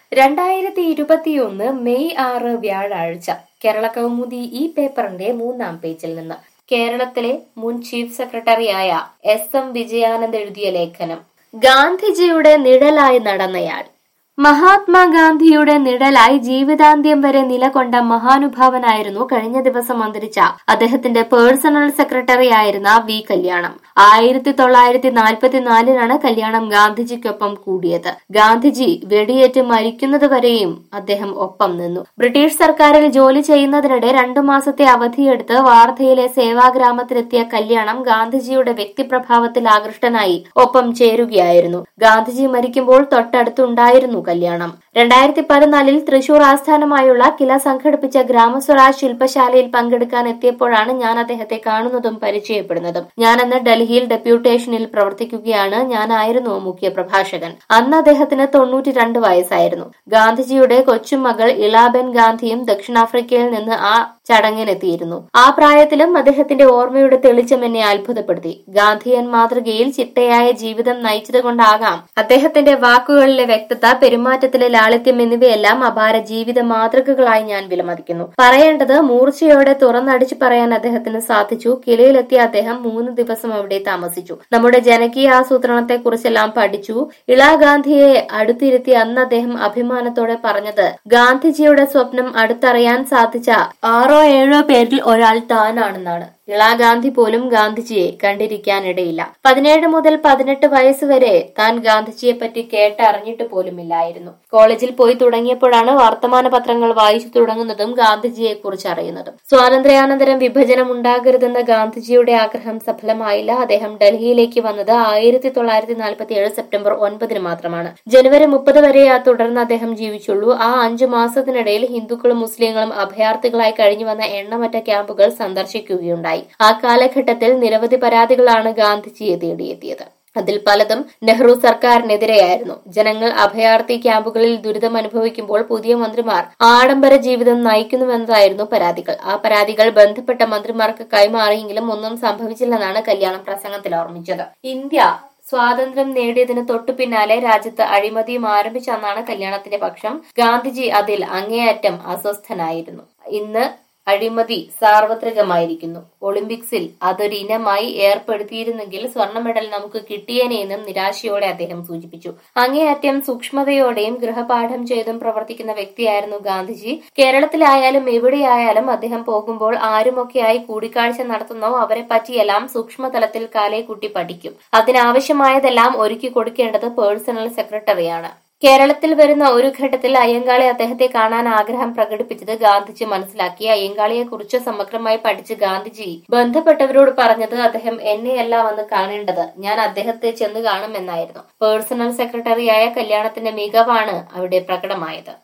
രണ്ടായിരത്തി ഇരുപത്തിയൊന്ന് മെയ് ആറ് വ്യാഴാഴ്ച കേരള കൗമുദി ഈ പേപ്പറിന്റെ മൂന്നാം പേജിൽ നിന്ന് കേരളത്തിലെ മുൻ ചീഫ് സെക്രട്ടറിയായ എസ് എം വിജയാനന്ദ് എഴുതിയ ലേഖനം ഗാന്ധിജിയുടെ നിഴലായി നടന്നയാൾ മഹാത്മാഗാന്ധിയുടെ നിഴലായി ജീവിതാന്ത്യം വരെ നിലകൊണ്ട മഹാനുഭാവനായിരുന്നു കഴിഞ്ഞ ദിവസം അന്തരിച്ച അദ്ദേഹത്തിന്റെ പേഴ്സണൽ സെക്രട്ടറി ആയിരുന്ന വി കല്യാണം ആയിരത്തി തൊള്ളായിരത്തി നാൽപ്പത്തിനാലിനാണ് കല്യാണം ഗാന്ധിജിക്കൊപ്പം കൂടിയത് ഗാന്ധിജി വെടിയേറ്റ് മരിക്കുന്നതുവരെയും അദ്ദേഹം ഒപ്പം നിന്നു ബ്രിട്ടീഷ് സർക്കാരിൽ ജോലി ചെയ്യുന്നതിനിടെ രണ്ടു മാസത്തെ അവധിയെടുത്ത് വാർധയിലെ സേവാഗ്രാമത്തിലെത്തിയ കല്യാണം ഗാന്ധിജിയുടെ വ്യക്തിപ്രഭാവത്തിൽ ആകൃഷ്ടനായി ഒപ്പം ചേരുകയായിരുന്നു ഗാന്ധിജി മരിക്കുമ്പോൾ തൊട്ടടുത്തുണ്ടായിരുന്നു കല്യാണം രണ്ടായിരത്തി പതിനാലിൽ തൃശൂർ ആസ്ഥാനമായുള്ള കില സംഘടിപ്പിച്ച ഗ്രാമസ്വരാജ് ശില്പശാലയിൽ പങ്കെടുക്കാൻ എത്തിയപ്പോഴാണ് ഞാൻ അദ്ദേഹത്തെ കാണുന്നതും പരിചയപ്പെടുന്നതും ഞാൻ അന്ന് ഡൽഹിയിൽ ഡെപ്യൂട്ടേഷനിൽ പ്രവർത്തിക്കുകയാണ് ഞാനായിരുന്നു മുഖ്യ പ്രഭാഷകൻ അന്ന് അദ്ദേഹത്തിന് തൊണ്ണൂറ്റി രണ്ട് വയസ്സായിരുന്നു ഗാന്ധിജിയുടെ കൊച്ചുമകൾ ഇളാബെൻ ഗാന്ധിയും ദക്ഷിണാഫ്രിക്കയിൽ നിന്ന് ആ ചടങ്ങിനെത്തിയിരുന്നു ആ പ്രായത്തിലും അദ്ദേഹത്തിന്റെ ഓർമ്മയുടെ തെളിച്ചം എന്നെ അത്ഭുതപ്പെടുത്തി ഗാന്ധിയൻ മാതൃകയിൽ ചിട്ടയായ ജീവിതം നയിച്ചതുകൊണ്ടാകാം അദ്ദേഹത്തിന്റെ വാക്കുകളിലെ വ്യക്തത പെരുമാറ്റത്തിലെ ലാളിത്യം എന്നിവയെല്ലാം അപാര ജീവിത മാതൃകകളായി ഞാൻ വിലമതിക്കുന്നു പറയേണ്ടത് മൂർച്ചയോടെ തുറന്നടിച്ചു പറയാൻ അദ്ദേഹത്തിന് സാധിച്ചു കിലയിലെത്തിയ അദ്ദേഹം മൂന്ന് ദിവസം അവിടെ താമസിച്ചു നമ്മുടെ ജനകീയ ആസൂത്രണത്തെ കുറിച്ചെല്ലാം പഠിച്ചു ഇളാഗാന്ധിയെ അടുത്തിരുത്തി അന്ന് അദ്ദേഹം അഭിമാനത്തോടെ പറഞ്ഞത് ഗാന്ധിജിയുടെ സ്വപ്നം അടുത്തറിയാൻ സാധിച്ച ആറോ ഏഴോ പേരിൽ ഒരാൾ താനാണെന്നാണ് ഇളാഗാന്ധി പോലും ഗാന്ധിജിയെ കണ്ടിരിക്കാനിടയില്ല പതിനേഴ് മുതൽ പതിനെട്ട് വയസ്സ് വരെ താൻ ഗാന്ധിജിയെ പറ്റി കേട്ടറിഞ്ഞിട്ട് പോലുമില്ലായിരുന്നു കോളേജിൽ പോയി തുടങ്ങിയപ്പോഴാണ് വർത്തമാന പത്രങ്ങൾ വായിച്ചു തുടങ്ങുന്നതും ഗാന്ധിജിയെ കുറിച്ച് അറിയുന്നതും സ്വാതന്ത്ര്യാനന്തരം വിഭജനം ഉണ്ടാകരുതെന്ന ഗാന്ധിജിയുടെ ആഗ്രഹം സഫലമായില്ല അദ്ദേഹം ഡൽഹിയിലേക്ക് വന്നത് ആയിരത്തി തൊള്ളായിരത്തി നാൽപ്പത്തി ഏഴ് സെപ്റ്റംബർ ഒൻപതിന് മാത്രമാണ് ജനുവരി മുപ്പത് വരെ തുടർന്ന് അദ്ദേഹം ജീവിച്ചുള്ളൂ ആ അഞ്ചു മാസത്തിനിടയിൽ ഹിന്ദുക്കളും മുസ്ലിങ്ങളും അഭയാർത്ഥികളായി കഴിഞ്ഞു വന്ന എണ്ണമറ്റ ക്യാമ്പുകൾ സന്ദർശിക്കുകയുണ്ടായി ആ കാലഘട്ടത്തിൽ നിരവധി പരാതികളാണ് ഗാന്ധിജിയെ തേടിയെത്തിയത് അതിൽ പലതും നെഹ്റു സർക്കാരിനെതിരെയായിരുന്നു ജനങ്ങൾ അഭയാർത്ഥി ക്യാമ്പുകളിൽ ദുരിതം അനുഭവിക്കുമ്പോൾ പുതിയ മന്ത്രിമാർ ആഡംബര ജീവിതം നയിക്കുന്നുവെന്നതായിരുന്നു പരാതികൾ ആ പരാതികൾ ബന്ധപ്പെട്ട മന്ത്രിമാർക്ക് കൈമാറിയെങ്കിലും ഒന്നും സംഭവിച്ചില്ലെന്നാണ് കല്യാണം പ്രസംഗത്തിൽ ഓർമ്മിച്ചത് ഇന്ത്യ സ്വാതന്ത്ര്യം നേടിയതിന് തൊട്ടു പിന്നാലെ രാജ്യത്ത് അഴിമതിയും ആരംഭിച്ചെന്നാണ് കല്യാണത്തിന്റെ പക്ഷം ഗാന്ധിജി അതിൽ അങ്ങേയറ്റം അസ്വസ്ഥനായിരുന്നു ഇന്ന് അഴിമതി സാർവത്രികമായിരിക്കുന്നു ഒളിമ്പിക്സിൽ അതൊരു ഇനമായി ഏർപ്പെടുത്തിയിരുന്നെങ്കിൽ സ്വർണ്ണ മെഡൽ നമുക്ക് കിട്ടിയേനെയെന്നും നിരാശയോടെ അദ്ദേഹം സൂചിപ്പിച്ചു അങ്ങേയറ്റം സൂക്ഷ്മതയോടെയും ഗൃഹപാഠം ചെയ്തും പ്രവർത്തിക്കുന്ന വ്യക്തിയായിരുന്നു ഗാന്ധിജി കേരളത്തിലായാലും എവിടെയായാലും അദ്ദേഹം പോകുമ്പോൾ ആരുമൊക്കെയായി കൂടിക്കാഴ്ച നടത്തുന്നോ അവരെ പറ്റിയെല്ലാം സൂക്ഷ്മതലത്തിൽ കാലേ കുട്ടി പഠിക്കും അതിനാവശ്യമായതെല്ലാം ഒരുക്കി കൊടുക്കേണ്ടത് പേഴ്സണൽ സെക്രട്ടറിയാണ് കേരളത്തിൽ വരുന്ന ഒരു ഘട്ടത്തിൽ അയ്യങ്കാളി അദ്ദേഹത്തെ കാണാൻ ആഗ്രഹം പ്രകടിപ്പിച്ചത് ഗാന്ധിജി മനസ്സിലാക്കി അയ്യങ്കാളിയെ കുറിച്ച് സമഗ്രമായി പഠിച്ച് ഗാന്ധിജി ബന്ധപ്പെട്ടവരോട് പറഞ്ഞത് അദ്ദേഹം എന്നെയല്ല വന്ന് കാണേണ്ടത് ഞാൻ അദ്ദേഹത്തെ ചെന്ന് കാണുമെന്നായിരുന്നു പേഴ്സണൽ സെക്രട്ടറിയായ കല്യാണത്തിന്റെ മികവാണ് അവിടെ പ്രകടമായത്